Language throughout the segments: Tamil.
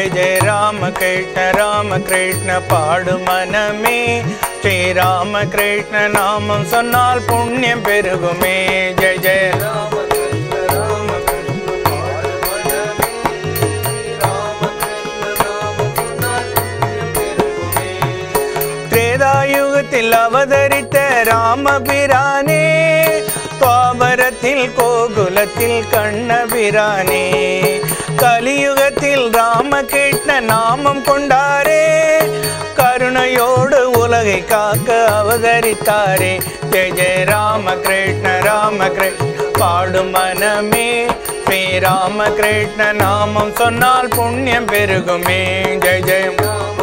ஜெய ஜெய ராம கிருஷ்ண ராம கிருஷ்ண பாடு மனமே ஸ்ரீராம கிருஷ்ண நாமம் சொன்னால் புண்ணியம் பெருகுமே ஜெய ஜெய ராம கிருஷ்ண ராம கிருஷ்ண பாடு மனமே ஸ்ரீராம கிருஷ்ண நாமம் சொன்னால் புண்ணியம் பெருகுமே திரேதாயுகத்தில் அவதரித்த ராமபிரானே துவாபரத்தில் கோகுலத்தில் கண்ணபிரானே கலியுகத்தில் ராமகிருஷ்ண நாமம் கொண்டாரே கருணையோடு உலகை காக்க அவதரித்தாரே ஜெய ஜெய ராமகிருஷ்ண ராமகிருஷ்ண பாடும் மனமே ஸ்ரீராம கிருஷ்ண நாமம் சொன்னால் புண்ணியம் பெருகுமே ஜெய ஜெயம்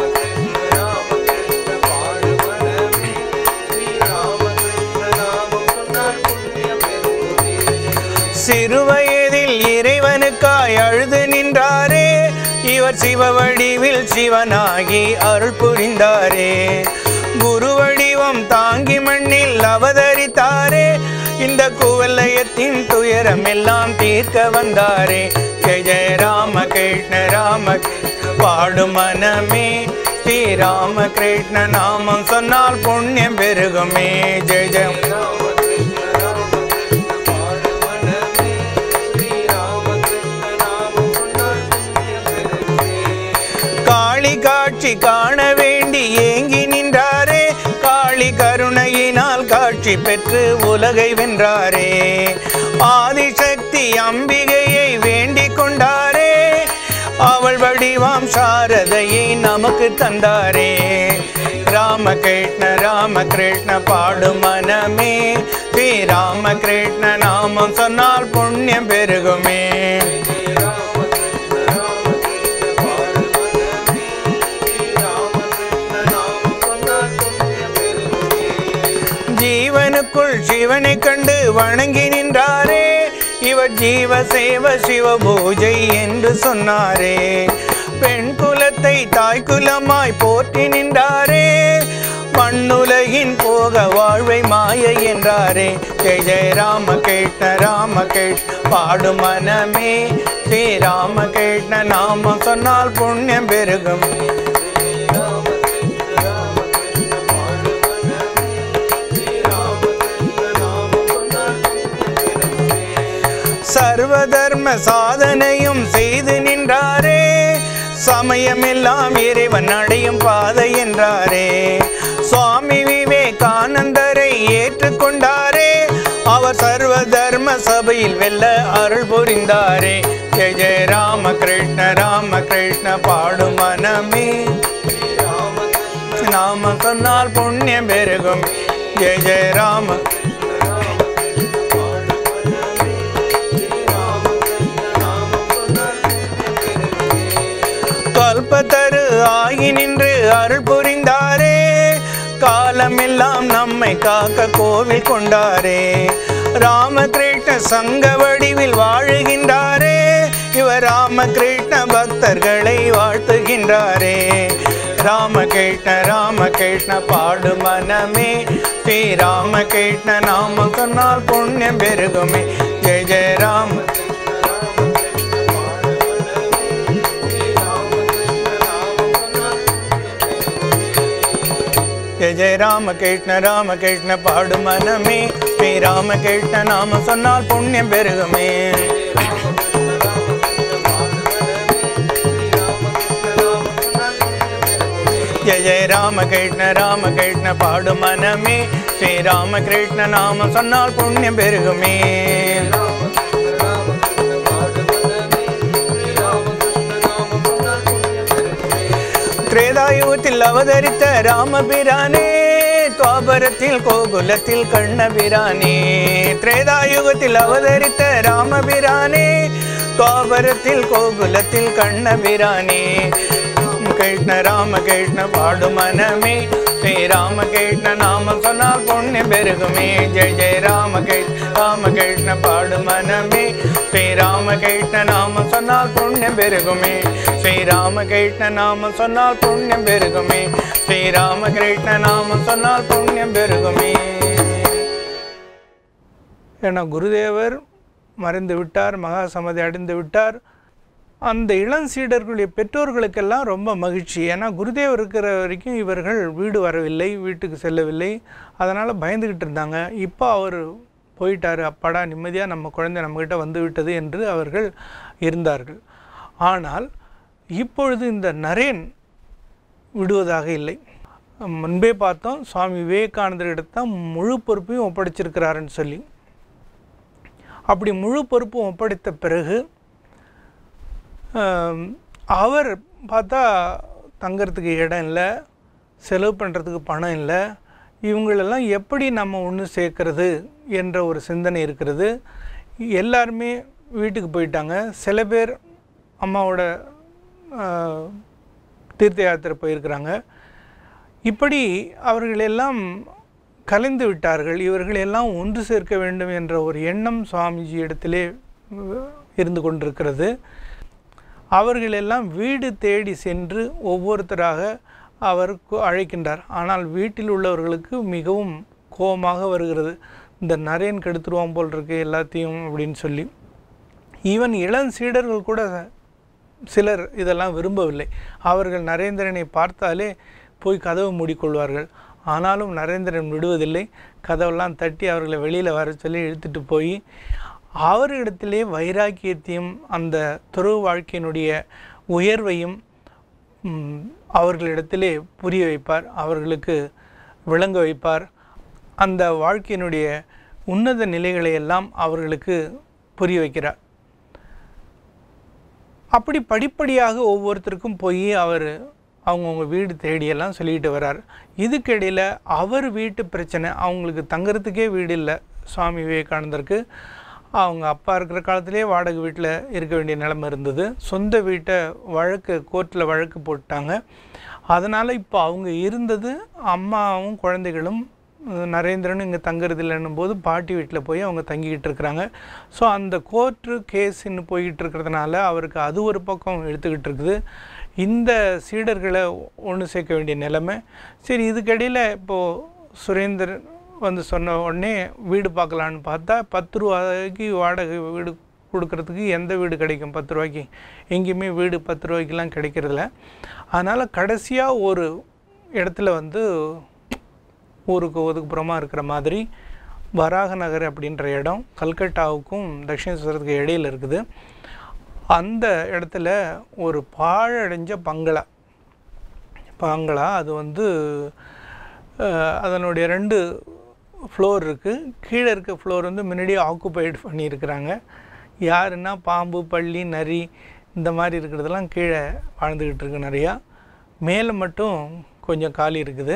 சிறுவயதில் இறைவனுக்காய் அழுது நின்றாரே இவர் சிவ வடிவில் சிவனாகி அருள் புரிந்தாரே குரு வடிவம் தாங்கி மண்ணில் அவதரித்தாரே இந்த குவலயத்தின் துயரம் எல்லாம் தீர்க்க வந்தாரே ஜெய ஜெய ராம கிருஷ்ண ராம பாடும் மனமே ஸ்ரீராம கிருஷ்ண நாமம் சொன்னால் புண்ணியம் பெருகுமே ஜெய ஜெயம் காளி காட்சி காண வேண்டி ஏங்கி நின்றாரே காளி கருணையினால் காட்சி பெற்று உலகை வென்றாரே ஆதிசக்தி அம்பிகையை வேண்டிக் கொண்டாரே அவள் வடிவாம் சாரதையை நமக்கு தந்தாரே ராமகிருஷ்ண ராமகிருஷ்ண பாடும் மனமே ஸ்ரீராம கிருஷ்ண நாமம் சொன்னால் புண்ணியம் பெருகுமே ஜீவனுக்குள் சிவனை கண்டு வணங்கி நின்றாரே இவர் ஜீவ சேவ சிவ பூஜை என்று சொன்னாரே பெண் குலத்தை தாய் குலமாய் போற்றி நின்றாரே மண்ணுலகின் போக வாழ்வை மாய என்றாரே ஜெய ஜெய ராம கிருஷ்ண ராம கிருஷ்ண பாடும் மனமே ஸ்ரீராம கிருஷ்ண நாமம் சொன்னால் புண்ணியம் பெருகும் சர்வ தர்ம சாதனையும் செய்து நின்றாரே சமயமெல்லாம் இறைவன் அடையும் பாதை என்றாரே சுவாமி விவேகானந்தரை ஏற்றுக்கொண்டாரே அவர் சர்வ தர்ம சபையில் வெல்ல அருள் புரிந்தாரே ஜெய ஜெய ராம கிருஷ்ண ராம கிருஷ்ண பாடும் மனமே நாம சொன்னால் புண்ணியம் பெருகும் ஜெய ஜெய ராம கல்பத்தரு ஆகி நின்று அருள் புரிந்தாரே காலமெல்லாம் நம்மை காக்க கோவில் கொண்டாரே ராமகிருஷ்ண சங்க வடிவில் வாழுகின்றாரே இவர் ராமகிருஷ்ண பக்தர்களை வாழ்த்துகின்றாரே ராமகிருஷ்ண ராமகிருஷ்ண பாடு மனமே ஸ்ரீ ராமகிருஷ்ண நாம சொன்னால் புண்ணியம் பெருகுமே ஜெய ஜெய ராம ஜெய ஜெய ராம கிருஷ்ண ராம கிருஷ்ண பாடு மனமே ஸ்ரீ ராம கிருஷ்ண நாம சொன்னால் புண்ணியம் பெருகுமே ஜெய ஜெய ராம கிருஷ்ண ராம கிருஷ்ண பாடு மனமே ஸ்ரீ ராம கிருஷ்ண நாம சொன்னால் புண்ணியம் பெருகுமே திரேதாயுகத்தில் அவதரித்த ராமபிரானே துவாபரத்தில் கோகுலத்தில் கண்ணபிரானே திரேதாயுகத்தில் அவதரித்த ராமபிரானே துவாபரத்தில் கோகுலத்தில் கண்ணபிரானே கிருஷ்ண ராம கிருஷ்ண பாடு மனமே ஸ்ரீ ராம கிருஷ்ண நாம சொன்னால் புண்ணியம் பெருகுமே ஜெய ஜெய ராம கிருஷ்ண ராம கிருஷ்ண பாடு மனமே ஸ்ரீ ராம கிருஷ்ண நாம சொன்னால் புண்ணியம் பெருகுமே ஸ்ரீ ராம கிருஷ்ண நாம சொன்னால் புண்ணியம் பெருகுமே ஸ்ரீ ராம கிருஷ்ண நாம சொன்னால் புண்ணியம் பெருகுமே ஏன்னா குருதேவர் மறைந்து விட்டார் மகா சமாதி அடைந்து விட்டார் அந்த இளம் சீடர்களுடைய பெற்றோர்களுக்கெல்லாம் ரொம்ப மகிழ்ச்சி ஏன்னா குருதேவர் இருக்கிற வரைக்கும் இவர்கள் வீடு வரவில்லை வீட்டுக்கு செல்லவில்லை அதனால் பயந்துக்கிட்டு இருந்தாங்க இப்போ அவர் போயிட்டார் அப்பாடா நிம்மதியாக நம்ம குழந்தை நம்மக்கிட்ட வந்து விட்டது என்று அவர்கள் இருந்தார்கள் ஆனால் இப்பொழுது இந்த நரேன் விடுவதாக இல்லை முன்பே பார்த்தோம் சுவாமி விவேகானந்தரிடத்தான் முழு பொறுப்பையும் ஒப்படைச்சிருக்கிறாருன்னு சொல்லி அப்படி முழு பொறுப்பும் ஒப்படைத்த பிறகு ஆம், அவர் பார்த்தா தங்கறதுக்கு இடம் இல்லை செலவு பண்ணுறதுக்கு பணம் இல்லை இவங்களெல்லாம் எப்படி நம்ம ஒன்று சேர்க்கறது என்ற ஒரு சிந்தனை இருக்கிறது எல்லாருமே வீட்டுக்கு போயிட்டாங்க சில பேர் அம்மாவோட ஆ, தீர்த்த யாத்திரை போயிருக்கிறாங்க இப்படி அவர்களெல்லாம் கலைந்து விட்டார்கள் இவர்களெல்லாம் ஒன்று சேர்க்க வேண்டும் என்ற ஒரு எண்ணம் சுவாமிஜி இடத்திலே அஹ், இருந்து கொண்டிருக்கிறது அவர்களெல்லாம் வீடு தேடி சென்று ஒவ்வொருத்தராக அவர் கு- அழைக்கின்றார் ஆனால் வீட்டில் உள்ளவர்களுக்கு மிகவும் கோபமாக வருகிறது இந்த நரேன் கெடுத்துருவான் போல் இருக்கு எல்லாத்தையும் அப்படின்னு சொல்லி ஈவன் இளம் சீடர்கள் கூட சிலர் இதெல்லாம் விரும்பவில்லை அவர்கள் நரேந்திரனை பார்த்தாலே போய் கதவு மூடிக்கொள்வார்கள் ஆனாலும் நரேந்திரன் விடுவதில்லை கதவெல்லாம் தட்டி அவர்களை வெளியில் வர சொல்லி இழுத்துட்டு போய் அவரிடத்திலே வைராக்கியத்தையும் அந்த துறவு வாழ்க்கையினுடைய உயர்வையும் ம், அவர்களிடத்திலே புரிய வைப்பார் அவர்களுக்கு விளங்க வைப்பார் அந்த வாழ்க்கையினுடைய உன்னத நிலைகளை எல்லாம் அவர்களுக்கு புரிய வைக்கிறார் அப்படி படிப்படியாக ஒவ்வொருத்தருக்கும் போய் அவர் அவங்கவுங்க வீடு தேடியெல்லாம் சொல்லிட்டு வர்றார் இதுக்கிடையில் அவர் வீட்டு பிரச்சனை அவங்களுக்கு தங்குறதுக்கே வீடு இல்லை சுவாமி விவேகானந்தருக்கு அவங்க அப்பா இருக்கிற காலத்திலே வாடகை வீட்டில் இருக்க வேண்டிய நிலைமை இருந்தது சொந்த வீட்டை வழக்கு கோர்ட்டில் வழக்கு போட்டாங்க அதனால் இப்போ அவங்க இருந்தது அம்மாவும் குழந்தைகளும் அஹ், நரேந்திரனும் இங்கே தங்குறது இல்லைன்னும் போது பாட்டி வீட்டில் போய் அவங்க தங்கிக்கிட்டு இருக்கிறாங்க ஸோ அந்த கோர்ட்டு கேஸுன்னு போய்கிட்டு இருக்கிறதுனால அவருக்கு அது ஒரு பக்கம் எடுத்துக்கிட்டு இருக்குது இந்த சீடர்களை ஒன்று சேர்க்க வேண்டிய நிலைமை சரி இதுக்கிடையில் இப்போது சுரேந்தர் வந்து சொன்ன உடனே வீடு பார்க்கலான்னு பார்த்தா பத்து ரூபாய்க்கு வாடகை வீடு கொடுக்கறதுக்கு எந்த வீடு கிடைக்கும் பத்து ரூபாய்க்கு எங்கேயுமே வீடு பத்து ரூபாய்க்கெலாம் கிடைக்கிறதில்ல அதனால் கடைசியாக ஒரு இடத்துல வந்து ஊருக்கு ஒதுக்குப்புறமாக இருக்கிற மாதிரி வராக நகர் அப்படின்ற இடம் கல்கட்டாவுக்கும் தட்சிணேஸ்வரத்துக்கு இடையில இருக்குது அந்த இடத்துல ஒரு பாழடைஞ்ச பங்களா பங்களா அது வந்து அஹ், அதனுடைய ரெண்டு ஃப்ளோர் இருக்குது கீழே இருக்க ஃப்ளோர் வந்து முன்னாடியே ஆக்குபைடு பண்ணியிருக்கிறாங்க யாருன்னா பாம்பு பள்ளி நரி இந்த மாதிரி இருக்கிறதெல்லாம் கீழே வாழ்ந்துக்கிட்டு இருக்கு நிறையா மேலே மட்டும் கொஞ்சம் காலி இருக்குது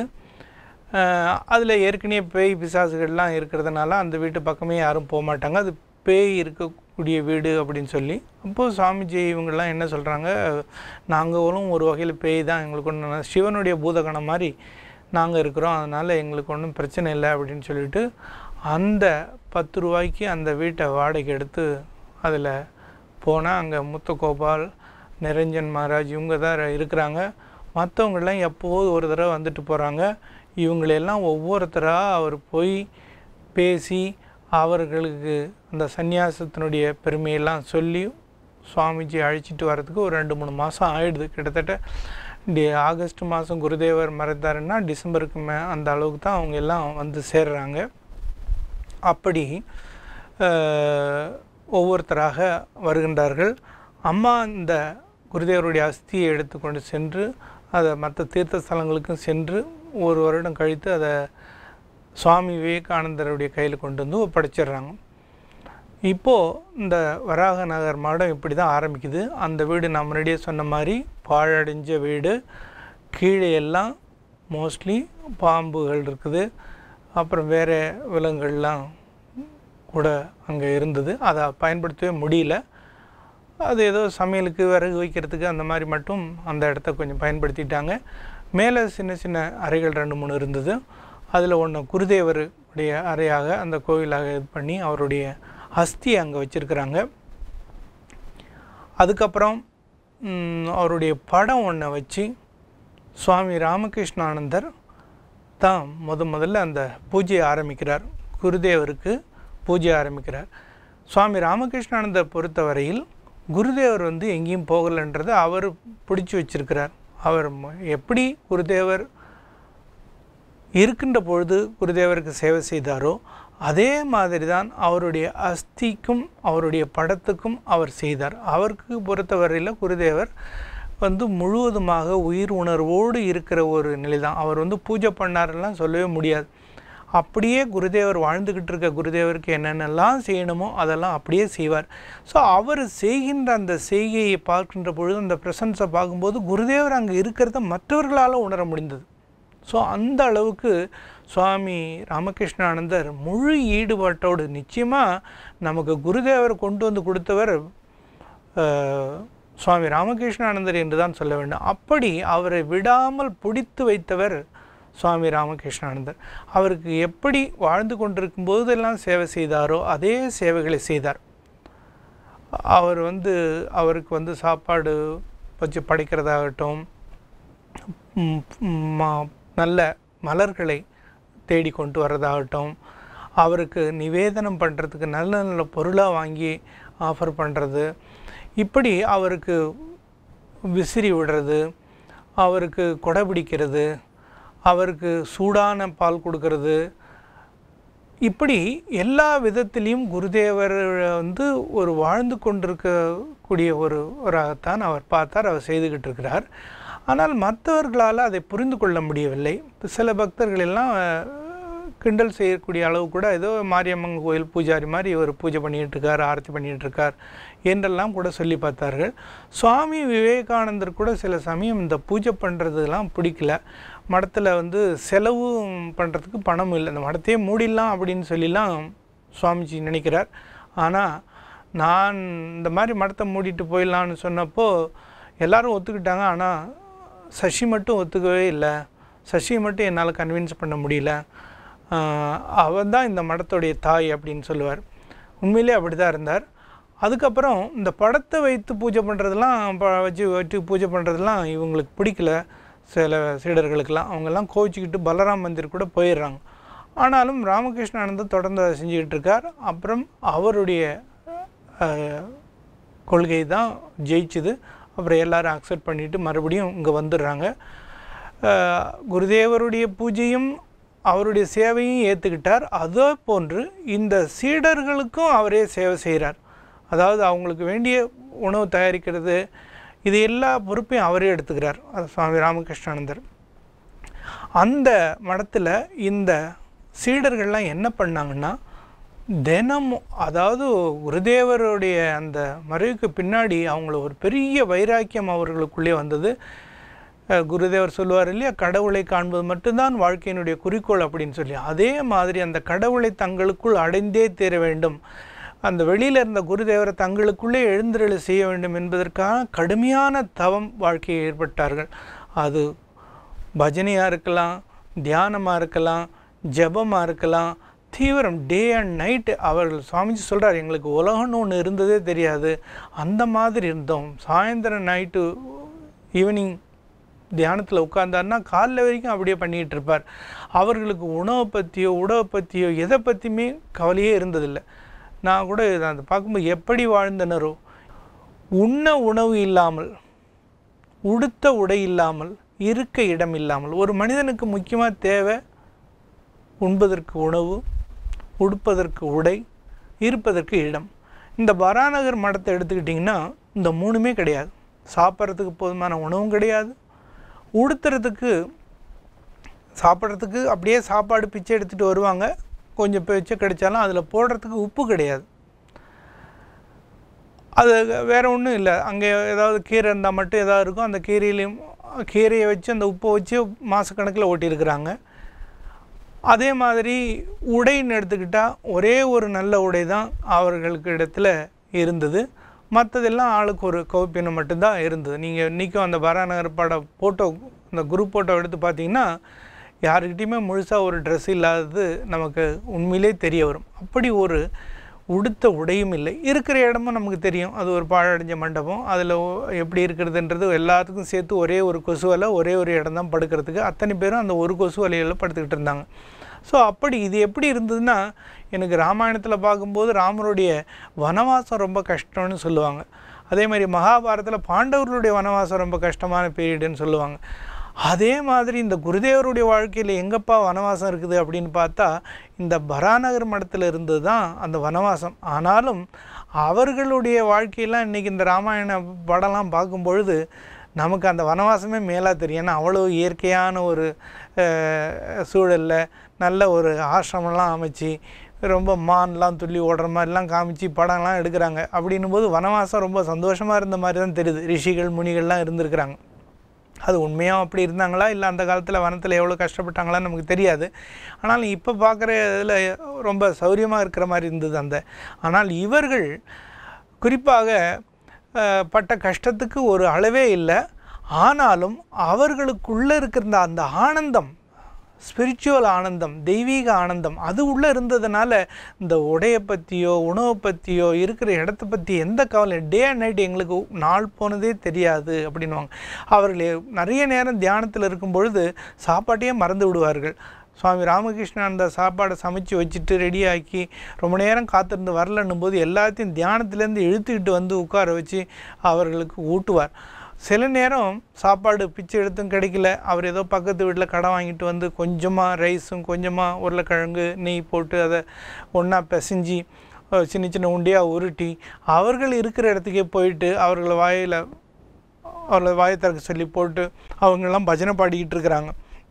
அதில் ஏற்கனவே பேய் பிசாசுகள்லாம் இருக்கிறதுனால அந்த வீட்டு பக்கமே யாரும் போக மாட்டாங்க அது பேய் இருக்கக்கூடிய வீடு அப்படின்னு சொல்லி அப்போது சுவாமிஜி இவங்கெல்லாம் என்ன சொல்கிறாங்க நாங்களும் ஒரு வகையில் பேய் தான் எங்களுக்கு ஒன்று சிவனுடைய பூதகணம் மாதிரி நாங்கள் இருக்கிறோம் அதனால் எங்களுக்கு ஒன்றும் பிரச்சனை இல்லை அப்படின்னு சொல்லிட்டு அந்த பத்து ரூபாய்க்கு அந்த வீட்டை வாடகை எடுத்து அதில் போனால் அங்கே முத்தகோபால் நிரஞ்சன் மகாராஜ் இவங்க தான் இருக்கிறாங்க மற்றவங்கெல்லாம் எப்போது ஒரு தடவை வந்துட்டு போகிறாங்க இவங்களெல்லாம் ஒவ்வொருத்தராக அவர் போய் பேசி அவர்களுக்கு அந்த சந்நியாசத்தினுடைய பெருமையெல்லாம் சொல்லி சுவாமிஜி அழைச்சிட்டு வர்றதுக்கு ஒரு ரெண்டு மூணு மாதம் ஆயிடுது கிட்டத்தட்ட டி ஆகஸ்ட் மாதம் குருதேவர் மறைத்தாருன்னா டிசம்பருக்கு மே அந்த அளவுக்கு தான் அவங்க எல்லாம் வந்து சேர்றாங்க அப்படி அஹ், ஒவ்வொருத்தராக வருகின்றார்கள் அம்மா இந்த குருதேவருடைய அஸ்தியை எடுத்துக்கொண்டு சென்று அதை மற்ற தீர்த்த ஸ்தலங்களுக்கும் சென்று ஒரு வருடம் கழித்து அதை சுவாமி விவேகானந்தருடைய கையில் கொண்டு வந்து ஒப்படைச்சிடுறாங்க இப்போது இந்த வராக நகர் மாடம் இப்படி தான் ஆரம்பிக்குது அந்த வீடு நான் முன்னாடியே சொன்ன மாதிரி பாழடைஞ்ச வீடு கீழே எல்லாம் மோஸ்ட்லி பாம்புகள் இருக்குது அப்புறம் வேறு விலங்குகள்லாம் கூட அங்கே இருந்தது அதை பயன்படுத்தவே முடியல அது ஏதோ சமையலுக்கு விறகு வைக்கிறதுக்கு அந்த மாதிரி மட்டும் அந்த இடத்த கொஞ்சம் பயன்படுத்திட்டாங்க மேலே சின்ன சின்ன அறைகள் ரெண்டு மூணு இருந்தது அதில் ஒன்று குருதேவருடைய அறையாக அந்த கோவிலாக இது பண்ணி அவருடைய அஸ்தி அங்கே வச்சுருக்கிறாங்க அதுக்கப்புறம் ம், அவருடைய படம் ஒன்றை வச்சு சுவாமி ராமகிருஷ்ணானந்தர் தான் முத முதல்ல அந்த பூஜையை ஆரம்பிக்கிறார் குருதேவருக்கு பூஜை ஆரம்பிக்கிறார் சுவாமி ராமகிருஷ்ணானந்தர் பொறுத்தவரையில் குருதேவர் வந்து எங்கேயும் போகலைன்றதை அவர் பிடிச்சி வச்சிருக்கிறார் அவர் ம- எப்படி குருதேவர் இருக்கின்ற பொழுது குருதேவருக்கு சேவை செய்தாரோ அதே மாதிரி தான் அவருடைய அஸ்திக்கும் அவருடைய படத்துக்கும் அவர் செய்தார் அவருக்கு பொறுத்தவரையில் குருதேவர் வந்து முழுவதுமாக உயிர் உணர்வோடு இருக்கிற ஒரு நிலை தான் அவர் வந்து பூஜை பண்ணாரெல்லாம் சொல்லவே முடியாது அப்படியே குருதேவர் வாழ்ந்துக்கிட்டு இருக்க குருதேவருக்கு என்னென்னலாம் செய்யணுமோ அதெல்லாம் அப்படியே செய்வார் ஸோ அவர் செய்கின்ற அந்த செய்கையை பார்க்கின்ற பொழுது அந்த ப்ரெசன்ஸை பார்க்கும்போது குருதேவர் அங்கே இருக்கிறத மற்றவர்களால் உணர முடிந்தது ஸோ அந்த அளவுக்கு சுவாமி ராமகிருஷ்ணானந்தர் முழு ஈடுபாட்டோடு நிச்சயமாக நமக்கு குருதேவர் கொண்டு வந்து கொடுத்தவர் அஹ், சுவாமி ராமகிருஷ்ணானந்தர் என்று தான் சொல்ல வேண்டும் அப்படி அவரை விடாமல் பிடித்து வைத்தவர் சுவாமி ராமகிருஷ்ணானந்தர் அவருக்கு எப்படி வாழ்ந்து கொண்டிருக்கும் போதெல்லாம் சேவை செய்தாரோ அதே சேவைகளை செய்தார் அவர் வந்து அவருக்கு வந்து சாப்பாடு வச்சு படைக்கிறதாகட்டும் ம், ம், மா- நல்ல மலர்களை தேடி கொண்டு வர்றதாகட்டும் அவருக்கு நிவேதனம் பண்ணுறதுக்கு நல்ல நல்ல பொருளாக வாங்கி ஆஃபர் பண்ணுறது இப்படி அவருக்கு விசிறி விடுறது அவருக்கு கொடை பிடிக்கிறது அவருக்கு சூடான பால் கொடுக்கறது இப்படி எல்லா விதத்திலையும் குருதேவர் வந்து ஒரு வாழ்ந்து கொண்டிருக்கக்கூடிய ஒரு ஒராகத்தான் அவர் பார்த்தார் அவர் செய்துக்கிட்டு இருக்கிறார் ஆனால் மற்றவர்களால் அதை புரிந்து கொள்ள முடியவில்லை இப்ப சில பக்தர்கள் எல்லாம் அஹ், கிண்டல் செய்யக்கூடிய அளவு கூட ஏதோ மாரியம்மன் கோயில் பூஜாரி மாதிரி இவர் பூஜை பண்ணிகிட்டு இருக்கார் ஆரத்தி பண்ணிகிட்டு இருக்கார் என்றெல்லாம் கூட சொல்லி பார்த்தார்கள் சுவாமி விவேகானந்தர் கூட சில சமயம் இந்த பூஜை பண்ணுறதுலாம் பிடிக்கல மடத்தில் வந்து செலவு பண்ணுறதுக்கு பணம் இல்லை இந்த மடத்தையே மூடிடலாம் அப்படின்னு சொல்லிலாம் சுவாமிஜி நினைக்கிறார் ஆனால் நான் இந்த மாதிரி மடத்தை மூடிட்டு போயிடலான்னு சொன்னப்போ எல்லாரும் ஒத்துக்கிட்டாங்க ஆனால் சசி மட்டும் ஒத்துக்கவே இல்லை சசியை மட்டும் என்னால் கன்வின்ஸ் பண்ண முடியல அவன் தான் இந்த மடத்துடைய தாய் அப்படின்னு சொல்லுவார் உண்மையிலே அப்படி தான் இருந்தார் அதுக்கப்புறம் இந்த படத்தை வைத்து பூஜை பண்ணுறதெல்லாம் ப வச்சு வச்சு பூஜை பண்ணுறதெல்லாம் இவங்களுக்கு பிடிக்கல சில சீடர்களுக்கெல்லாம் அவங்கெல்லாம் கோவிச்சுக்கிட்டு பலராம் மந்திர் கூட போயிடுறாங்க ஆனாலும் ராமகிருஷ்ணானந்தர் தொடர்ந்து அதை செஞ்சுக்கிட்டு இருக்கார் அப்புறம் அவருடைய அஹ், கொள்கை தான் ஜெயிச்சுது அப்புறம் எல்லாரும் அக்செப்ட் பண்ணிவிட்டு மறுபடியும் இங்கே வந்துடுறாங்க அஹ், குருதேவருடைய பூஜையும் அவருடைய சேவையும் ஏற்றுக்கிட்டார் அதே போன்று இந்த சீடர்களுக்கும் அவரே சேவை செய்கிறார் அதாவது அவங்களுக்கு வேண்டிய உணவு தயாரிக்கிறது இது எல்லா பொறுப்பையும் அவரே எடுத்துக்கிறார் அது சுவாமி ராமகிருஷ்ணானந்தர் அந்த மடத்தில் இந்த சீடர்கள்லாம் என்ன பண்ணாங்கன்னா தினமும் அதாவது குருதேவருடைய அந்த மறைவுக்கு பின்னாடி அவங்கள ஒரு பெரிய வைராக்கியம் அவர்களுக்குள்ளே வந்தது அஹ் குருதேவர் சொல்லுவார் இல்லையா கடவுளை காண்பது மட்டும்தான் வாழ்க்கையினுடைய குறிக்கோள் அப்படின்னு சொல்லி அதே மாதிரி அந்த கடவுளை தங்களுக்குள் அடைந்தே தீர வேண்டும் அந்த வெளியில் இருந்த குருதேவரை தங்களுக்குள்ளே எழுந்தருளை செய்ய வேண்டும் என்பதற்காக கடுமையான தவம் வாழ்க்கையை ஏற்பட்டார்கள் அது பஜனையாக இருக்கலாம் தியானமாக இருக்கலாம் ஜெபமாக இருக்கலாம் தீவிரம் டே அண்ட் நைட்டு அவர்கள் சுவாமிஜி சொல்கிறார் எங்களுக்கு உலகம்னு ஒன்று இருந்ததே தெரியாது அந்த மாதிரி இருந்தோம் சாயந்தரம் நைட்டு ஈவினிங் தியானத்தில் உட்கார்ந்தாருன்னா காலைல வரைக்கும் அப்படியே பண்ணிகிட்டு இருப்பார் அவர்களுக்கு உணவை பற்றியோ உணவை பற்றியோ எதை பற்றியுமே கவலையே இருந்ததில்லை நான் கூட இதை அதை பார்க்கும்போது எப்படி வாழ்ந்தனரோ உண்ண உணவு இல்லாமல் உடுத்த உடை இல்லாமல் இருக்க இடம் இல்லாமல் ஒரு மனிதனுக்கு முக்கியமாக தேவை உண்பதற்கு உணவு உடுப்பதற்கு உடை இருப்பதற்கு இடம் இந்த பராநகர் மடத்தை எடுத்துக்கிட்டிங்கன்னா இந்த மூணுமே கிடையாது சாப்பிட்றதுக்கு போதுமான உணவும் கிடையாது உடுத்துறதுக்கு சாப்பிட்றதுக்கு அப்படியே சாப்பாடு பிச்சை எடுத்துகிட்டு வருவாங்க கொஞ்சம் பிச்சை கிடைச்சாலும் அதில் போடுறதுக்கு உப்பு கிடையாது அது வேறு ஒன்றும் இல்லை அங்கே ஏதாவது கீரை இருந்தால் மட்டும் ஏதாவது இருக்கும் அந்த கீரையிலையும் கீரையை வச்சு அந்த உப்பை வச்சு மாதக்கணக்கில் ஓட்டியிருக்கிறாங்க அதே மாதிரி உடைன்னு எடுத்துக்கிட்டால் ஒரே ஒரு நல்ல உடை தான் அவர்களுக்கு இடத்துல இருந்தது மற்றதெல்லாம் ஆளுக்கு ஒரு கௌப்பினம் மட்டும்தான் இருந்தது நீங்கள் இன்றைக்கும் அந்த பராநகர் பட ஃபோட்டோ அந்த குரூப் ஃபோட்டோ எடுத்து பார்த்தீங்கன்னா யாருக்கிட்டேயுமே முழுசாக ஒரு ட்ரெஸ் இல்லாதது நமக்கு உண்மையிலே தெரிய வரும் அப்படி ஒரு உடுத்த உடையும் இல்லை இருக்கிற இடமும் நமக்கு தெரியும் அது ஒரு பாழடைஞ்ச மண்டபம் அதில் எப்படி இருக்கிறதுன்றது எல்லாத்துக்கும் சேர்த்து ஒரே ஒரு கொசு வலை ஒரே ஒரு இடம் தான் படுக்கிறதுக்கு அத்தனை பேரும் அந்த ஒரு கொசு வலையில் படுத்துக்கிட்டு இருந்தாங்க ஸோ அப்படி இது எப்படி இருந்ததுன்னா எனக்கு ராமாயணத்தில் பார்க்கும்போது ராமருடைய வனவாசம் ரொம்ப கஷ்டம்னு சொல்லுவாங்க அதே மாதிரி மகாபாரதத்தில் பாண்டவர்களுடைய வனவாசம் ரொம்ப கஷ்டமான பீரியடுன்னு சொல்லுவாங்க அதே மாதிரி இந்த குருதேவருடைய வாழ்க்கையில் எங்கப்பா வனவாசம் இருக்குது அப்படின்னு பார்த்தா இந்த பராநகர் மடத்தில் இருந்து தான் அந்த வனவாசம் ஆனாலும் அவர்களுடைய வாழ்க்கையெல்லாம் இன்றைக்கி இந்த ராமாயண படம்லாம் பார்க்கும் பொழுது நமக்கு அந்த வனவாசமே மேலாக தெரியும் ஏன்னா அவ்வளோ இயற்கையான ஒரு சூழலில் நல்ல ஒரு ஆசிரமெல்லாம் அமைச்சு ரொம்ப மான்லாம் துள்ளி ஓடுற மாதிரிலாம் காமிச்சு படம்லாம் எடுக்கிறாங்க அப்படின்னும் போது வனவாசம் ரொம்ப சந்தோஷமாக இருந்த மாதிரி தான் தெரியுது ரிஷிகள் முனிகள்லாம் இருந்திருக்கிறாங்க அது உண்மையாக அப்படி இருந்தாங்களா இல்லை அந்த காலத்தில் வனத்தில் எவ்வளோ கஷ்டப்பட்டாங்களான்னு நமக்கு தெரியாது ஆனால் இப்போ பார்க்குற இதில் ரொம்ப சௌரியமாக இருக்கிற மாதிரி இருந்தது அந்த ஆனால் இவர்கள் குறிப்பாக அஹ், பட்ட கஷ்டத்துக்கு ஒரு அளவே இல்லை ஆனாலும் அவர்களுக்குள்ளே இருக்கிற அந்த ஆனந்தம் ஸ்பிரிச்சுவல் ஆனந்தம் தெய்வீக ஆனந்தம் அது உள்ளே இருந்ததுனால இந்த உடையை பற்றியோ உணவை பற்றியோ இருக்கிற இடத்த பற்றி எந்த கவலை டே அண்ட் நைட் எங்களுக்கு நாள் போனதே தெரியாது அப்படின்னுவாங்க அவர்கள் நிறைய நேரம் தியானத்தில் இருக்கும் பொழுது சாப்பாட்டையே மறந்து விடுவார்கள் சுவாமி ராமகிருஷ்ணன் அந்த சாப்பாடை சமைச்சு வச்சுட்டு ரெடியாக்கி ரொம்ப நேரம் காத்திருந்து வரலன்னும் போது எல்லாத்தையும் தியானத்துலேருந்து இழுத்துக்கிட்டு வந்து உட்கார வச்சு அவர்களுக்கு ஊட்டுவார் சில நேரம் சாப்பாடு பிச்சை எடுத்தும் கிடைக்கல அவர் ஏதோ பக்கத்து வீட்டில் கடை வாங்கிட்டு வந்து கொஞ்சமாக ரைஸும் கொஞ்சமாக உருளைக்கிழங்கு நெய் போட்டு அதை ஒன்றா பிசைஞ்சு அஹ், சின்ன சின்ன உண்டியாக உருட்டி அவர்கள் இருக்கிற இடத்துக்கே போயிட்டு அவர்களை வாயில் அவர்களை வாயை திறக்க சொல்லி போட்டு அவங்கெல்லாம் பஜனை பாடிக்கிட்டு இருக்கிறாங்க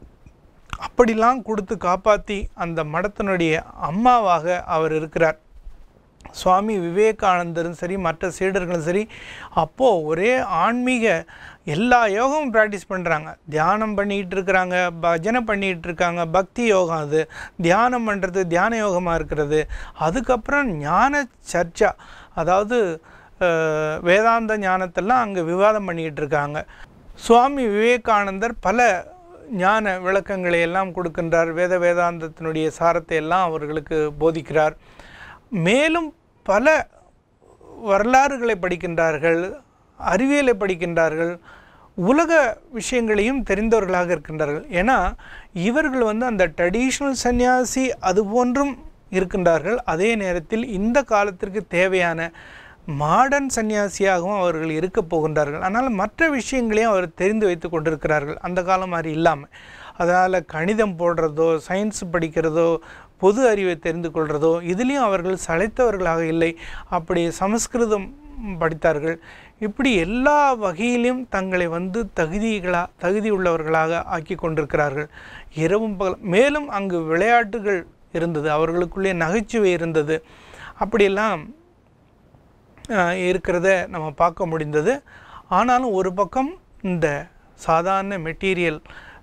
அப்படிலாம் கொடுத்து காப்பாற்றி அந்த மடத்தினுடைய அம்மாவாக அவர் இருக்கிறார் சுவாமி விவேகானந்தரும் சரி மற்ற சீடர்களும் சரி அப்போது ஒரே ஆன்மீக எல்லா யோகமும் ப்ராக்டிஸ் பண்ணுறாங்க தியானம் பண்ணிகிட்டு இருக்கிறாங்க பஜனை பண்ணிகிட்டு இருக்காங்க பக்தி யோகம் அது தியானம் பண்ணுறது தியான யோகமாக இருக்கிறது அதுக்கப்புறம் ஞான சர்ச்சா அதாவது அஹ், வேதாந்த ஞானத்தெல்லாம் அங்கே விவாதம் பண்ணிக்கிட்டு இருக்காங்க சுவாமி விவேகானந்தர் பல ஞான விளக்கங்களை எல்லாம் கொடுக்கின்றார் வேத வேதாந்தத்தினுடைய சாரத்தை எல்லாம் அவர்களுக்கு போதிக்கிறார் மேலும் பல வரலாறுகளை படிக்கின்றார்கள் அறிவியலை படிக்கின்றார்கள் உலக விஷயங்களையும் தெரிந்தவர்களாக இருக்கின்றார்கள் ஏன்னா இவர்கள் வந்து அந்த ட்ரெடிஷ்னல் சந்நியாசி அது போன்றும் இருக்கின்றார்கள் அதே நேரத்தில் இந்த காலத்திற்கு தேவையான மாடர்ன் சன்னியாசியாகவும் அவர்கள் இருக்க போகின்றார்கள் ஆனால் மற்ற விஷயங்களையும் அவர் தெரிந்து வைத்து கொண்டிருக்கிறார்கள் அந்த காலம் மாதிரி இல்லாமல் அதனால் கணிதம் போடுறதோ சயின்ஸ் படிக்கிறதோ பொது அறிவை தெரிந்து கொள்கிறதோ இதுலேயும் அவர்கள் சளைத்தவர்களாக இல்லை அப்படி சமஸ்கிருதம் படித்தார்கள் இப்படி எல்லா வகையிலும் தங்களை வந்து தகுதிகளா தகுதி உள்ளவர்களாக ஆக்கி கொண்டிருக்கிறார்கள் இரவும் பகல் மேலும் அங்கு விளையாட்டுகள் இருந்தது அவர்களுக்குள்ளே நகைச்சுவை இருந்தது அப்படியெல்லாம் அஹ், இருக்கிறத நம்ம பார்க்க முடிந்தது ஆனாலும் ஒரு பக்கம் இந்த சாதாரண மெட்டீரியல்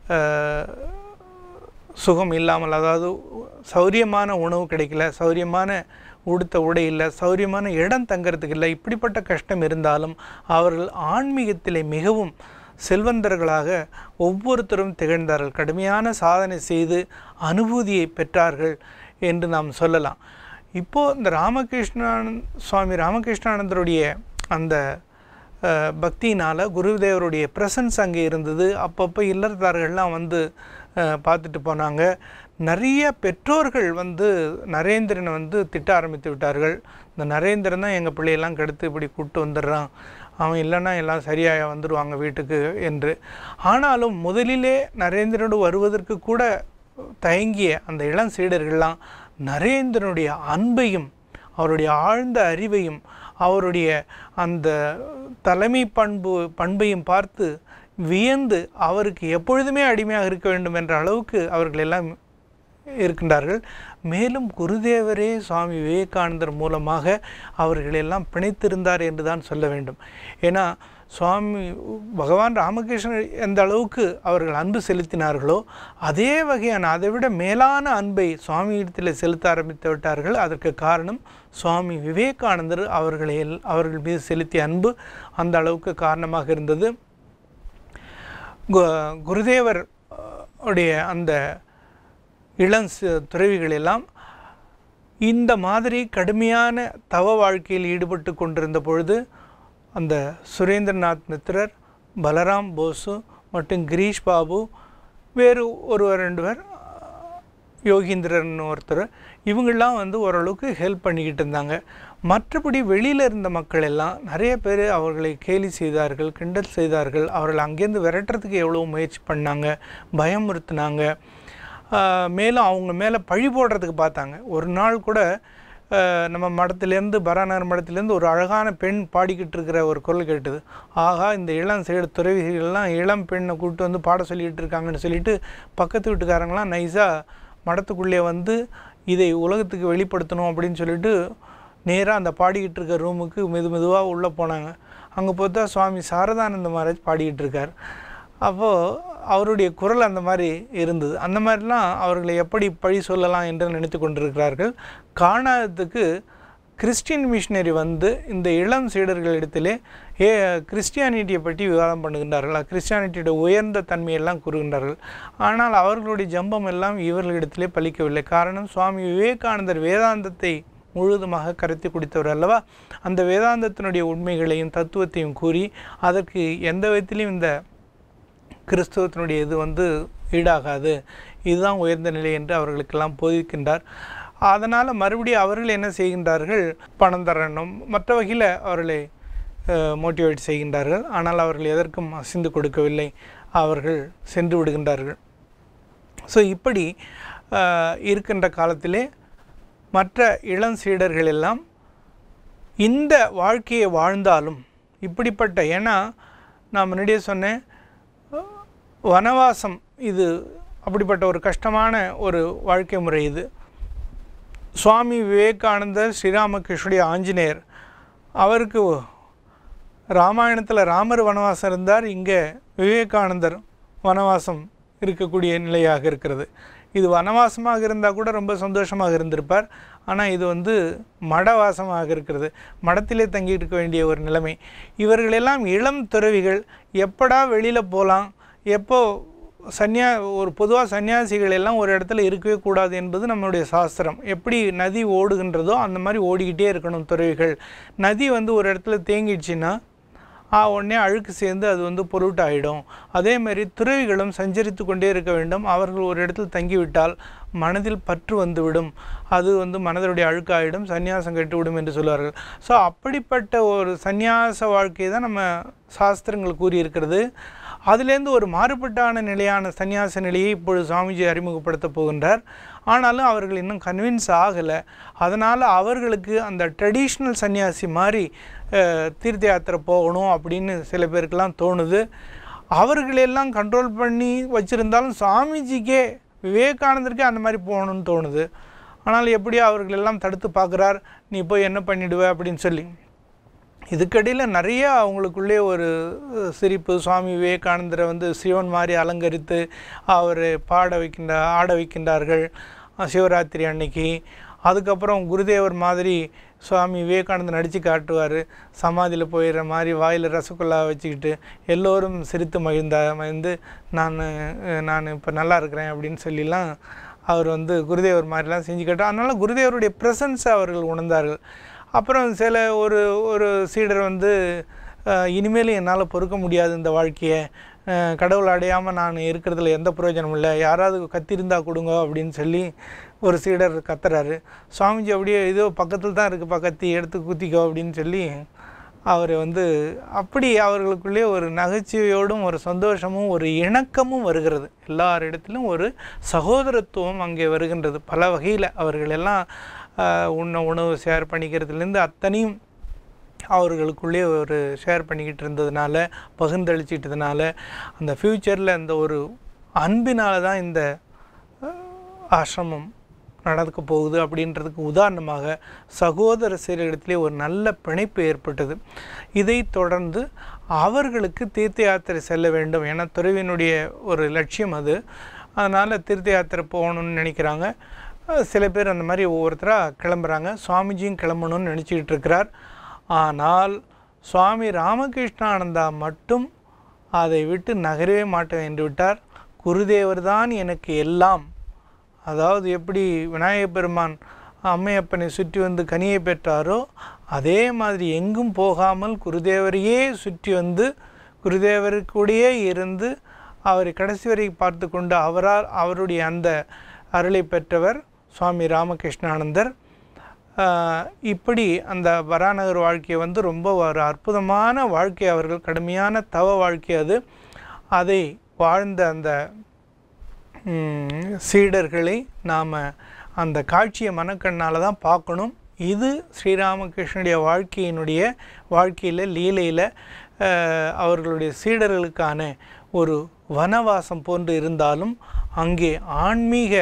சுகம் இல்லாமல் அதாவது சௌரியமான உணவு கிடைக்கல சௌரியமான உடுத்த உடை இல்லை சௌரியமான இடம் தங்கறதுக்கு இல்லை இப்படிப்பட்ட கஷ்டம் இருந்தாலும் அவர்கள் ஆன்மீகத்திலே மிகவும் செல்வந்தர்களாக ஒவ்வொருத்தரும் திகழ்ந்தார்கள் கடுமையான சாதனை செய்து அனுபூதியை பெற்றார்கள் என்று நாம் சொல்லலாம் இப்போது இந்த ராமகிருஷ்ணானந்த் சுவாமி ராமகிருஷ்ணானந்தருடைய அந்த அஹ், பக்தியினால் குருதேவருடைய பிரசன்ஸ் அங்கே இருந்தது அப்பப்போ இல்லறத்தார்கள்லாம் வந்து அஹ், பார்த்துட்டு போனாங்க நிறைய பெற்றோர்கள் வந்து நரேந்திரனை வந்து திட்ட ஆரம்பித்து விட்டார்கள் இந்த நரேந்திரன் தான் எங்கள் பிள்ளையெல்லாம் கெடுத்து இப்படி கூப்பிட்டு வந்துடுறான் அவன் இல்லைன்னா எல்லாம் சரியாக வந்துடுவாங்க வீட்டுக்கு என்று ஆனாலும் முதலிலே நரேந்திரனோடு வருவதற்கு கூட தயங்கிய அந்த இளம் சீடர்கள்லாம் நரேந்திரனுடைய அன்பையும் அவருடைய ஆழ்ந்த அறிவையும் அவருடைய அந்த தலைமை பண்பு பண்பையும் பார்த்து வியந்து அவருக்கு எப்பொழுதுமே அடிமையாக இருக்க வேண்டும் என்ற அளவுக்கு அவர்கள் எல்லாம் இருக்கின்றார்கள் மேலும் குருதேவரே சுவாமி விவேகானந்தர் மூலமாக அவர்கள் எல்லாம் பிணைத்திருந்தார் என்று தான் சொல்ல வேண்டும் ஏன்னா சுவாமி பகவான் ராமகிருஷ்ணர் எந்த அளவுக்கு அவர்கள் அன்பு செலுத்தினார்களோ அதே வகையான அதை விட மேலான அன்பை சுவாமியிடத்தில் செலுத்த ஆரம்பித்து விட்டார்கள் அதற்கு காரணம் சுவாமி விவேகானந்தர் அவர்களை எல்- அவர்கள் மீது செலுத்திய அன்பு அந்த அளவுக்கு காரணமாக இருந்தது கு- குருதேவர் அஹ், உடைய அந்த இளம் ச- துறவிகள் எல்லாம் இந்த மாதிரி கடுமையான தவ வாழ்க்கையில் ஈடுபட்டு கொண்டிருந்த பொழுது அந்த சுரேந்திரநாத் மித்ரர் பலராம் போசு மற்றும் கிரீஷ் பாபு வேறு ஒருவர் ரெண்டு பேர் யோகீந்திரன் ஒருத்தர் இவங்கெல்லாம் வந்து ஓரளவுக்கு ஹெல்ப் பண்ணிக்கிட்டு இருந்தாங்க மற்றபடி வெளியில் இருந்த மக்கள் எல்லாம் நிறைய பேர் அவர்களை கேலி செய்தார்கள் கிண்டல் செய்தார்கள் அவர்களை அங்கேருந்து விரட்டுறதுக்கு எவ்வளோ முயற்சி பண்ணாங்க பயமுறுத்தினாங்க ஆஹ் மேலும் அவங்க மேலே பழி போடுறதுக்கு பார்த்தாங்க ஒரு நாள் கூட ஆஹ் நம்ம மடத்துலேருந்து பராநகர் மடத்துலேருந்து ஒரு அழகான பெண் பாடிக்கிட்டு இருக்கிற ஒரு குரல் கேட்டது ஆகா இந்த இளம் சைடு துறவிகள்லாம் இளம் பெண்ணை கூப்பிட்டு வந்து பாட சொல்லிகிட்டு இருக்காங்கன்னு சொல்லிட்டு பக்கத்து வீட்டுக்காரங்களாம் நைஸாக மடத்துக்குள்ளே வந்து இதை உலகத்துக்கு வெளிப்படுத்தணும் அப்படின்னு சொல்லிட்டு நேராக அந்த பாடிக்கிட்டு இருக்க ரூமுக்கு மெது மெதுவாக உள்ளே போனாங்க அங்கே பார்த்தா சுவாமி சாரதானந்த மகாராஜ் பாடிக்கிட்டு இருக்கார் அப்போது அவருடைய குரல் அந்த மாதிரி இருந்தது அந்த மாதிரிலாம் அவர்களை எப்படி பழி சொல்லலாம் என்று நினைத்து கொண்டிருக்கிறார்கள் காணாததுக்கு கிறிஸ்டியன் மிஷினரி வந்து இந்த இளம் சீடர்களிடத்திலே ஏ கிறிஸ்டியானிட்டியை பற்றி விவாதம் பண்ணுகின்றார்கள் கிறிஸ்டியானிட்டியோட உயர்ந்த தன்மையெல்லாம் கூறுகின்றார்கள் ஆனால் அவர்களுடைய ஜம்பம் எல்லாம் இவர்களிடத்திலே பலிக்கவில்லை காரணம் சுவாமி விவேகானந்தர் வேதாந்தத்தை முழுவதுமாக கருத்தி குடித்தவர் அல்லவா அந்த வேதாந்தத்தினுடைய உண்மைகளையும் தத்துவத்தையும் கூறி அதற்கு எந்த விதத்திலையும் இந்த கிறிஸ்தவத்தினுடைய இது வந்து ஈடாகாது இதுதான் உயர்ந்த நிலை என்று அவர்களுக்கெல்லாம் போதிக்கின்றார் அதனால் மறுபடியும் அவர்கள் என்ன செய்கின்றார்கள் பணம் தரணும் மற்ற வகையில் அவர்களை மோட்டிவேட் செய்கின்றார்கள் ஆனால் அவர்கள் எதற்கும் அசைந்து கொடுக்கவில்லை அவர்கள் சென்று விடுகின்றார்கள் ஸோ இப்படி அஹ், இருக்கின்ற காலத்திலே மற்ற இளம் சீடர்கள் எல்லாம் இந்த வாழ்க்கையை வாழ்ந்தாலும் இப்படிப்பட்ட ஏன்னா நான் முன்னாடியே சொன்னேன் வனவாசம் இது அப்படிப்பட்ட ஒரு கஷ்டமான ஒரு வாழ்க்கை முறை இது சுவாமி விவேகானந்தர் ஸ்ரீராமகிருஷ்ணனுடைய ஆஞ்சநேயர் அவருக்கு ராமாயணத்தில் ராமர் வனவாசம் இருந்தார் இங்கே விவேகானந்தர் வனவாசம் இருக்கக்கூடிய நிலையாக இருக்கிறது இது வனவாசமாக இருந்தால் கூட ரொம்ப சந்தோஷமாக இருந்திருப்பார் ஆனால் இது வந்து மடவாசமாக இருக்கிறது மடத்திலே தங்கி இருக்க வேண்டிய ஒரு நிலைமை இவர்களெல்லாம் இளம் துறவிகள் எப்படா வெளியில் போகலாம் எப்போ சன்னியா ஒரு பொதுவாக சன்னியாசிகள் எல்லாம் ஒரு இடத்துல இருக்கவே கூடாது என்பது நம்மளுடைய சாஸ்திரம் எப்படி நதி ஓடுகின்றதோ அந்த மாதிரி ஓடிக்கிட்டே இருக்கணும் துறவிகள் நதி வந்து ஒரு இடத்துல தேங்கிடுச்சுன்னா ஆ உடனே அழுக்கு சேர்ந்து அது வந்து பொருட் ஆகிடும் அதே மாதிரி துறவிகளும் சஞ்சரித்து கொண்டே இருக்க வேண்டும் அவர்கள் ஒரு இடத்துல தங்கிவிட்டால் மனதில் பற்று வந்துவிடும் அது வந்து மனதனுடைய அழுக்காயிடும் சந்நியாசம் கெட்டுவிடும் என்று சொல்வார்கள் ஸோ அப்படிப்பட்ட ஒரு சந்நியாச வாழ்க்கையை தான் நம்ம சாஸ்திரங்கள் கூறியிருக்கிறது அதுலேருந்து ஒரு மாறுபட்டான நிலையான சந்நியாச நிலையை இப்பொழுது சுவாமிஜி அறிமுகப்படுத்த போகின்றார் ஆனாலும் அவர்கள் இன்னும் கன்வின்ஸ் ஆகலை அதனால் அவர்களுக்கு அந்த ட்ரெடிஷ்னல் சன்னியாசி மாதிரி அஹ், தீர்த்த யாத்திரை போகணும் அப்படின்னு சில பேருக்கெல்லாம் தோணுது அவர்களெல்லாம் கண்ட்ரோல் பண்ணி வச்சுருந்தாலும் சுவாமிஜிக்கே விவேகானந்தருக்கே அந்த மாதிரி போகணும்னு தோணுது ஆனால் எப்படியோ அவர்கள் எல்லாம் தடுத்து பார்க்குறார் நீ போய் என்ன பண்ணிடுவ அப்படின்னு சொல்லி இதுக்கடியில் நிறைய அவங்களுக்குள்ளே ஒரு அஹ், சிரிப்பு சுவாமி விவேகானந்தரை வந்து சிவன் மாதிரி அலங்கரித்து அவர் பாட வைக்கின்ற ஆட வைக்கின்றார்கள் அஹ், சிவராத்திரி அன்னைக்கு அதுக்கப்புறம் குருதேவர் மாதிரி சுவாமி விவேகானந்தர் நடித்து காட்டுவார் சமாதியில் போயிடுற மாதிரி வாயில் ரசகுல்லா வச்சுக்கிட்டு எல்லோரும் சிரித்து மகிழ்ந்தா மகிழ்ந்து நான் அஹ், நான் இப்போ நல்லா இருக்கிறேன் அப்படின்னு சொல்லிலாம் அவர் வந்து குருதேவர் மாதிரிலாம் செஞ்சு காட்டார் அதனால் குருதேவருடைய ப்ரெசன்ஸை அவர்கள் உணர்ந்தார்கள் அப்புறம் சில ஒரு ஒரு சீடர் வந்து அஹ், இனிமேலும் என்னால் பொறுக்க முடியாது இந்த வாழ்க்கையை அஹ், கடவுள் அடையாமல் நான் இருக்கிறதுல எந்த பிரயோஜனமும் இல்லை யாராவது கத்திருந்தா கொடுங்க அப்படின்னு சொல்லி ஒரு சீடர் கத்துறாரு சுவாமிஜி அப்படியே இதோ பக்கத்தில் தான் இருக்குது பக்கத்தி எடுத்து குத்திக்கோ அப்படின்னு சொல்லி அவர் வந்து அப்படி அவர்களுக்குள்ளே ஒரு நகைச்சுவையோடும் ஒரு சந்தோஷமும் ஒரு இணக்கமும் வருகிறது எல்லாரிடத்திலும் ஒரு சகோதரத்துவம் அங்கே வருகின்றது பல வகையில் அவர்கள் எல்லாம் ஆஹ், உண்ண உணவு ஷேர் பண்ணிக்கிறதுலேருந்து அத்தனையும் அவர்களுக்குள்ளே ஒரு ஷேர் பண்ணிக்கிட்டு இருந்ததுனால பகிர்ந்தளிச்சிட்டதுனால அந்த ஃப்யூச்சரில் அந்த ஒரு அன்பினால தான் இந்த அஹ், ஆசிரமம் நடக்க போகுது அப்படின்றதுக்கு உதாரணமாக சகோதர சீரகத்திலே ஒரு நல்ல பிணைப்பு ஏற்பட்டது இதைத் தொடர்ந்து அவர்களுக்கு தீர்த்த யாத்திரை செல்ல வேண்டும் என துறவினுடைய ஒரு லட்சியம் அது அதனால் தீர்த்த யாத்திரை போகணும்னு நினைக்கிறாங்க அஹ் சில பேர் அந்த மாதிரி ஒவ்வொருத்தராக கிளம்புறாங்க சுவாமிஜியும் கிளம்பணும்னு நினச்சிக்கிட்டு இருக்கிறார் ஆனால் சுவாமி ராமகிருஷ்ணானந்தா மட்டும் அதை விட்டு நகரவே மாட்டேன் என்று விட்டார் குருதேவர் தான் எனக்கு எல்லாம் அதாவது எப்படி விநாயகப் பெருமான் அம்மையப்பனை சுற்றி வந்து கனியை பெற்றாரோ அதே மாதிரி எங்கும் போகாமல் குருதேவரையே சுற்றி வந்து குருதேவருக்கூடயே இருந்து அவரை கடைசி வரை பார்த்து கொண்டு அவரால் அவருடைய அந்த அருளை பெற்றவர் சுவாமி ராமகிருஷ்ணானந்தர் ஆஹ் இப்படி அந்த வராநகர் வாழ்க்கையை வந்து ரொம்ப ஒரு அற்புதமான வாழ்க்கை அவர்கள் கடுமையான தவ வாழ்க்கை அது அதை வாழ்ந்த அந்த ம், சீடர்களை நாம் அந்த காட்சியை மனக்கண்ணால் தான் பார்க்கணும் இது ஸ்ரீராமகிருஷ்ணனுடைய வாழ்க்கையினுடைய வாழ்க்கையில் லீலையில் அஹ், அவர்களுடைய சீடர்களுக்கான ஒரு வனவாசம் போன்று இருந்தாலும் அங்கே ஆன்மீக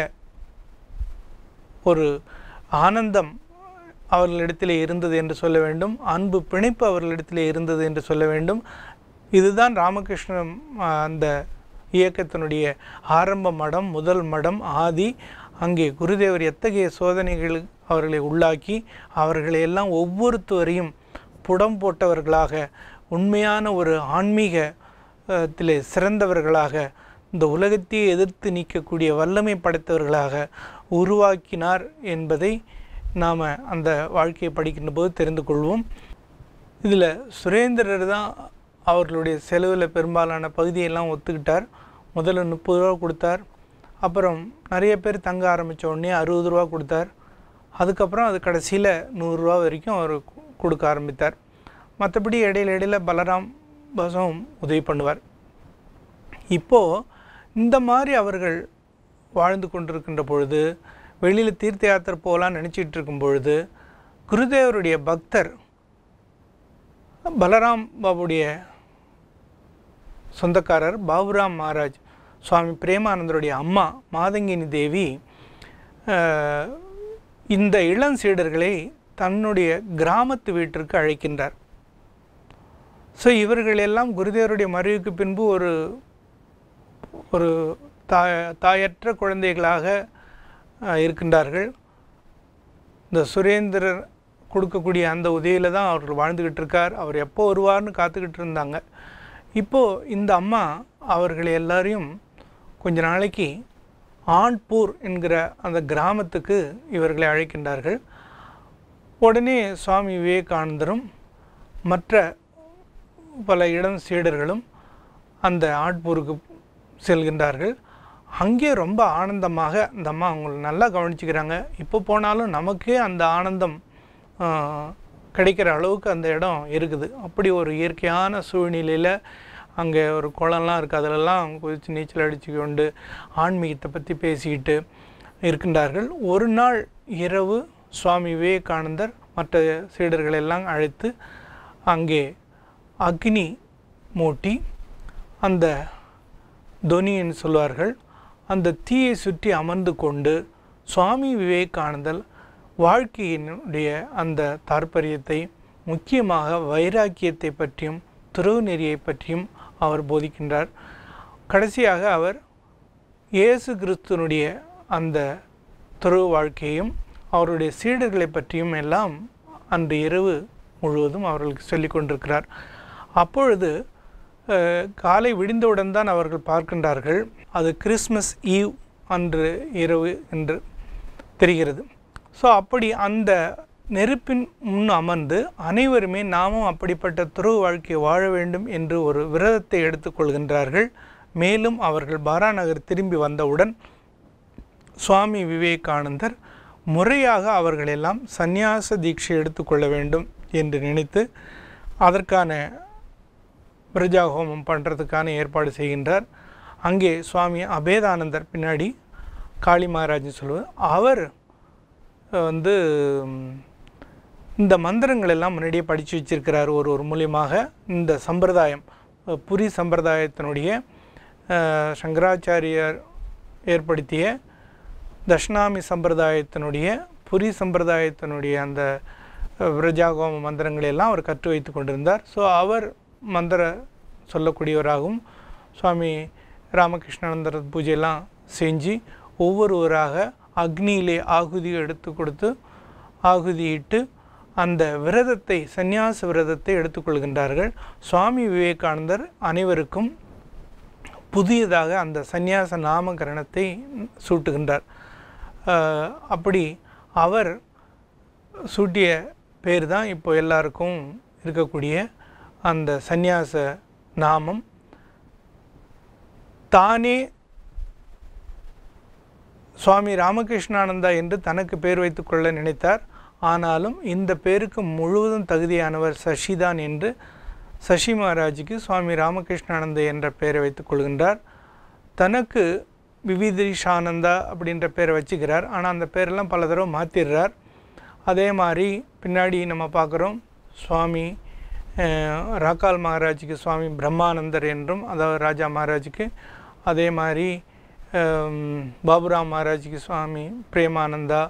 ஒரு ஆனந்தம் அவர்களிடத்திலே இருந்தது என்று சொல்ல வேண்டும் அன்பு பிணைப்பு அவர்களிடத்திலே இருந்தது என்று சொல்ல வேண்டும் இதுதான் ராமகிருஷ்ணன் ஆஹ், அந்த இயக்கத்தினுடைய ஆரம்ப மடம் முதல் மடம் ஆதி அங்கே குருதேவர் எத்தகைய சோதனைகள் அவர்களை உள்ளாக்கி அவர்களை எல்லாம் ஒவ்வொருத்தவரையும் புடம் போட்டவர்களாக உண்மையான ஒரு ஆன்மீக அஹ், திலே சிறந்தவர்களாக இந்த உலகத்தையே எதிர்த்து நிற்கக்கூடிய வல்லமை படைத்தவர்களாக உருவாக்கினார் என்பதை நாம் அந்த வாழ்க்கையை படிக்கின்ற போது தெரிந்து கொள்வோம் இதில் சுரேந்திரர் தான் அவர்களுடைய செலவில் பெரும்பாலான பகுதியெல்லாம் ஒத்துக்கிட்டார் முதல்ல முப்பது ரூபா கொடுத்தார் அப்புறம் நிறைய பேர் தங்க ஆரம்பித்த உடனே அறுபது ரூபா கொடுத்தார் அதுக்கப்புறம் அது கடைசியில் நூறுரூவா வரைக்கும் அவர் கு- கொடுக்க ஆரம்பித்தார் மற்றபடி இடையில இடையில பலராம் பசம் உதவி பண்ணுவார் இப்போது இந்த மாதிரி அவர்கள் வாழ்ந்து கொண்டிருக்கின்ற பொழுது வெளியில் தீர்த்த யாத்திரை போகலான்னு நினச்சிட்டு இருக்கும் பொழுது குருதேவருடைய பக்தர் பலராம் பாபுடைய சொந்தக்காரர் பாபுராம் மகாராஜ் சுவாமி பிரேமானந்தருடைய அம்மா மாதங்கினி தேவி அஹ், இந்த இளம் சீடர்களை தன்னுடைய கிராமத்து வீட்டிற்கு அழைக்கின்றார் ஸோ இவர்கள் எல்லாம் குருதேவருடைய மறைவுக்கு பின்பு ஒரு ஒரு தாய தாயற்ற குழந்தைகளாக அஹ், இருக்கின்றார்கள் இந்த சுரேந்திரர் கொடுக்கக்கூடிய அந்த உதவியில் தான் அவர் வாழ்ந்துக்கிட்டு இருக்கார் அவர் எப்போ வருவார்னு காத்துக்கிட்டு இருந்தாங்க இப்போது இந்த அம்மா அவர்களை எல்லாரையும் கொஞ்ச நாளைக்கு ஆண்பூர் என்கிற அந்த கிராமத்துக்கு இவர்களை அழைக்கின்றார்கள் உடனே சுவாமி விவேகானந்தரும் மற்ற பல இளம் சீடர்களும் அந்த ஆட்பூருக்கு செல்கின்றார்கள் அங்கே ரொம்ப ஆனந்தமாக அந்த அம்மா அவங்களை நல்லா கவனிச்சுக்கிறாங்க இப்போ போனாலும் நமக்கே அந்த ஆனந்தம் ஆஹ், கிடைக்கிற அளவுக்கு அந்த இடம் இருக்குது அப்படி ஒரு இயற்கையான சூழ்நிலையில் அங்கே ஒரு குளம்லாம் இருக்குது அதிலெல்லாம் குதித்து நீச்சல் அடித்து கொண்டு ஆன்மீகத்தை பற்றி பேசிக்கிட்டு இருக்கின்றார்கள் ஒரு நாள் இரவு சுவாமி விவேகானந்தர் மற்ற சீடர்கள் எல்லாம் அழைத்து அங்கே அக்னி மூட்டி அந்த தொனின்னு சொல்வார்கள் அந்த தீயை சுற்றி அமர்ந்து கொண்டு சுவாமி விவேகானந்தர் வாழ்க்கையினுடைய அந்த தாற்பயத்தை முக்கியமாக வைராக்கியத்தை பற்றியும் துறவு நெறியை பற்றியும் அவர் போதிக்கின்றார் கடைசியாக அவர் இயேசு கிறிஸ்துவனுடைய அந்த துறவு வாழ்க்கையும் அவருடைய சீடர்களை பற்றியும் எல்லாம் அன்று இரவு முழுவதும் அவர்களுக்கு சொல்லிக் கொண்டிருக்கிறார் அப்பொழுது அஹ், காலை விடிந்தவுடன் தான் அவர்கள் பார்க்கின்றார்கள் அது கிறிஸ்மஸ் ஈவ் அன்று இரவு என்று தெரிகிறது ஸோ அப்படி அந்த நெருப்பின் முன் அமர்ந்து அனைவருமே நாமும் அப்படிப்பட்ட துறவு வாழ்க்கையை வாழ வேண்டும் என்று ஒரு விரதத்தை எடுத்துக்கொள்கின்றார்கள் மேலும் அவர்கள் பாராநகர் திரும்பி வந்தவுடன் சுவாமி விவேகானந்தர் முறையாக அவர்களெல்லாம் சந்நியாச தீட்சை எடுத்துக்கொள்ள வேண்டும் என்று நினைத்து அதற்கான பிரஜா ஹோமம் பண்ணுறதுக்கான ஏற்பாடு செய்கின்றார் அங்கே சுவாமி அபேதானந்தர் பின்னாடி காளி மகாராஜ்னு சொல்லுவார் அவர் வந்து ம், இந்த மந்திரங்கள் எல்லாம் முன்னாடியே படித்து வச்சிருக்கிறார் ஒரு ஒரு மூலியமாக இந்த சம்பிரதாயம் அஹ், புரி சம்பிரதாயத்தினுடைய அஹ், சங்கராச்சாரியார் ஏற்படுத்திய தட்சிணாமி சம்பிரதாயத்தினுடைய புரி சம்பிரதாயத்தினுடைய அந்த அஹ், விரஜாகோம மந்திரங்களை எல்லாம் அவர் கற்று வைத்து கொண்டிருந்தார் ஸோ அவர் மந்திர சொல்லக்கூடியவராகவும் சுவாமி ராமகிருஷ்ணானந்தர் பூஜையெல்லாம் செஞ்சு ஒவ்வொருவராக அக்னியிலே ஆகுதி எடுத்து கொடுத்து ஆகுதியிட்டு அந்த விரதத்தை சந்நியாச விரதத்தை எடுத்துக்கொள்கின்றார்கள் சுவாமி விவேகானந்தர் அனைவருக்கும் புதியதாக அந்த சந்நியாச நாமகரணத்தை சூட்டுகின்றார் அஹ், அப்படி அவர் சூட்டிய பேர் தான் இப்போ எல்லாருக்கும் இருக்கக்கூடிய அந்த சந்நியாச நாமம் தானே சுவாமி ராமகிருஷ்ணானந்தா என்று தனக்கு பேர் வைத்துக்கொள்ள நினைத்தார் ஆனாலும் இந்த பேருக்கு முழுவதும் தகுதியானவர் சசிதான் என்று சசி மகாராஜுக்கு சுவாமி ராமகிருஷ்ணானந்த என்ற பெயரை வைத்துக் கொள்கின்றார் தனக்கு விவிதிஷானந்தா அப்படின்ற பேரை வச்சுக்கிறார் ஆனால் அந்த பேரெல்லாம் பல தடவை மாற்றிடுறார் அதே மாதிரி பின்னாடி நம்ம பார்க்குறோம் சுவாமி அஹ், ராக்கால் மகாராஜுக்கு சுவாமி பிரம்மானந்தர் என்றும் அதாவது ராஜா மகாராஜுக்கு அதே மாதிரி ஹம், பாபுராம் மகாராஜுக்கு சுவாமி பிரேமானந்தா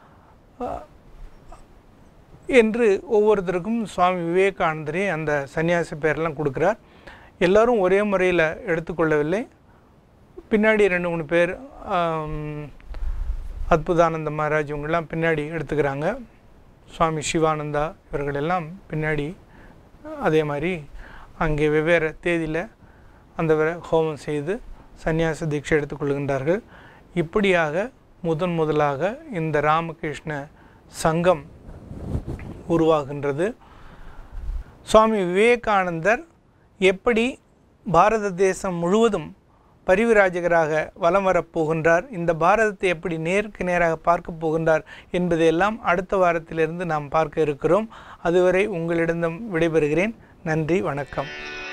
என்று ஒவ்வொருத்தருக்கும் சுவாமி விவேகானந்தரே அந்த சன்னியாசி பேரெல்லாம் கொடுக்குறார் எல்லாரும் ஒரே முறையில் எடுத்துக்கொள்ளவில்லை பின்னாடி ரெண்டு மூணு பேர் ஆம், அற்புதானந்த மகாராஜ் இவங்கெல்லாம் பின்னாடி எடுத்துக்கிறாங்க சுவாமி சிவானந்தா இவர்கள் எல்லாம் பின்னாடி அதே மாதிரி அங்கே வெவ்வேறு தேதியில் அந்த வர ஹோமம் செய்து சந்நியாச தீட்சை எடுத்துக்கொள்கின்றார்கள் இப்படியாக முதன் முதலாக இந்த ராமகிருஷ்ண சங்கம் உருவாகின்றது சுவாமி விவேகானந்தர் எப்படி பாரத தேசம் முழுவதும் பரிவிராஜகராக வலம் வரப் போகின்றார் இந்த பாரதத்தை எப்படி நேருக்கு நேராக பார்க்க போகின்றார் என்பதையெல்லாம் அடுத்த வாரத்திலிருந்து நாம் பார்க்க இருக்கிறோம் அதுவரை உங்களிடம் விடைபெறுகிறேன் நன்றி வணக்கம்